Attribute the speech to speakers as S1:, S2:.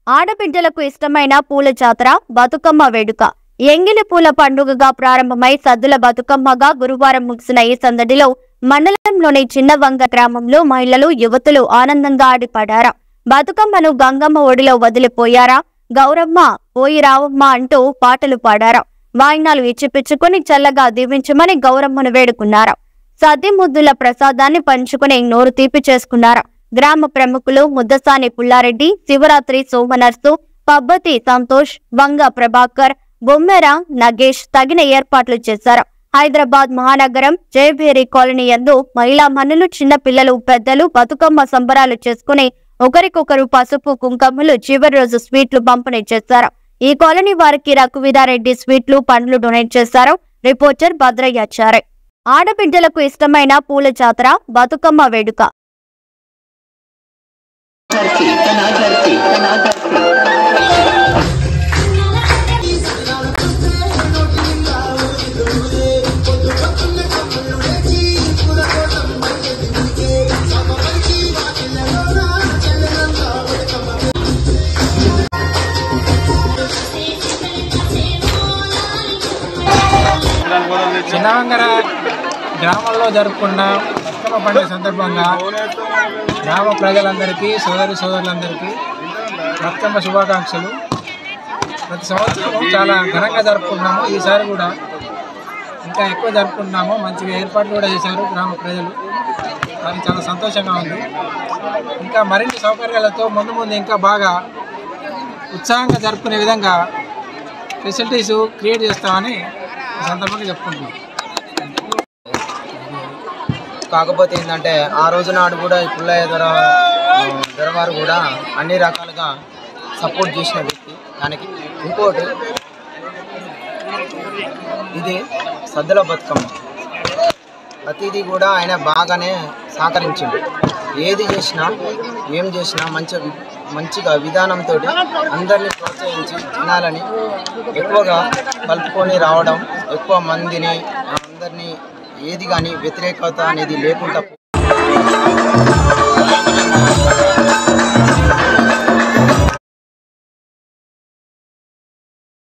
S1: ఆడబిడ్డలకు ఇష్టమైన పూల జాతర బతుకమ్మ వేడుక ఎంగిలి పూల పండుగగా ప్రారంభమై సద్దుల బతుకమ్మగా గురువారం ముగిసిన ఈ సందడిలో మండలంలోని చిన్నవంగ గ్రామంలో మహిళలు యువతులు ఆనందంగా ఆడిపడారా బతుకమ్మను గంగమ్మ ఒడిలో వదిలిపోయారా గౌరమ్మ పోయి రావమ్మ అంటూ పాటలు పాడారా వాయినాలు ఇచ్చిపుచ్చుకొని చల్లగా దీవించమని గౌరమ్మను వేడుకున్నారు సద్ది ముద్దుల ప్రసాదాన్ని పంచుకుని నోరు తీపి చేసుకున్నారు గ్రామ ప్రముఖులు ముద్దసాని పుల్లారెడ్డి శివరాత్రి సోమనర్సు పబ్బతి సంతోష్ వంగ ప్రభాకర్ బొమ్మెర నగేష్ తగిన ఏర్పాట్లు చేశారు హైదరాబాద్ మహానగరం జయభేరి కాలనీ యందు మహిళా మనులు చిన్న పిల్లలు పెద్దలు బతుకమ్మ సంబరాలు చేసుకుని ఒకరికొకరు పసుపు కుంకుమలు చివరి రోజు స్వీట్లు పంపిణీ చేశారు ఈ కాలనీ వారికి రఘువీరారెడ్డి స్వీట్లు పండ్లు డొనేట్ చేశారు రిపోర్టర్ భద్రయ్యాచారి ఆడబిడ్డలకు ఇష్టమైన పూల జాతర బతుకమ్మ వేడుక
S2: धरती तना धरती तना धरती
S3: చిన్నవంగర గ్రామంలో జరుపుకున్న బతుకమ్మ పండుగ సందర్భంగా గ్రామ ప్రజలందరికీ సోదరి సోదరులందరికీ బతుకమ్మ శుభాకాంక్షలు ప్రతి సంవత్సరం చాలా ఘనంగా జరుపుకున్నాము ఈసారి కూడా ఇంకా ఎక్కువ జరుపుకున్నాము మంచిగా ఏర్పాట్లు కూడా చేశారు గ్రామ ప్రజలు దానికి చాలా సంతోషంగా ఉంది ఇంకా మరిన్ని సౌకర్యాలతో ముందు ముందు ఇంకా బాగా ఉత్సాహంగా జరుపుకునే విధంగా ఫెసిలిటీస్ క్రియేట్ చేస్తామని ఈ సందర్భంగా చెప్పుకుంటున్నాం
S4: కాకపోతే ఏంటంటే ఆ రోజు నాడు కూడా ఈ పుల్లయ్య దొర దొరవారు కూడా అన్ని రకాలుగా సపోర్ట్ చేసిన వ్యక్తి దానికి ఇంకోటి ఇది సద్దుల బతుకమ్మ ప్రతిదీ కూడా ఆయన బాగానే సహకరించింది ఏది చేసినా ఏం చేసినా మంచి మంచిగా విధానంతో అందరినీ ప్రోత్సహించి జనాలని ఎక్కువగా కలుపుకొని రావడం ఎక్కువ మందిని అందరినీ ఏది కానీ వ్యతిరేకత అనేది లేకుండా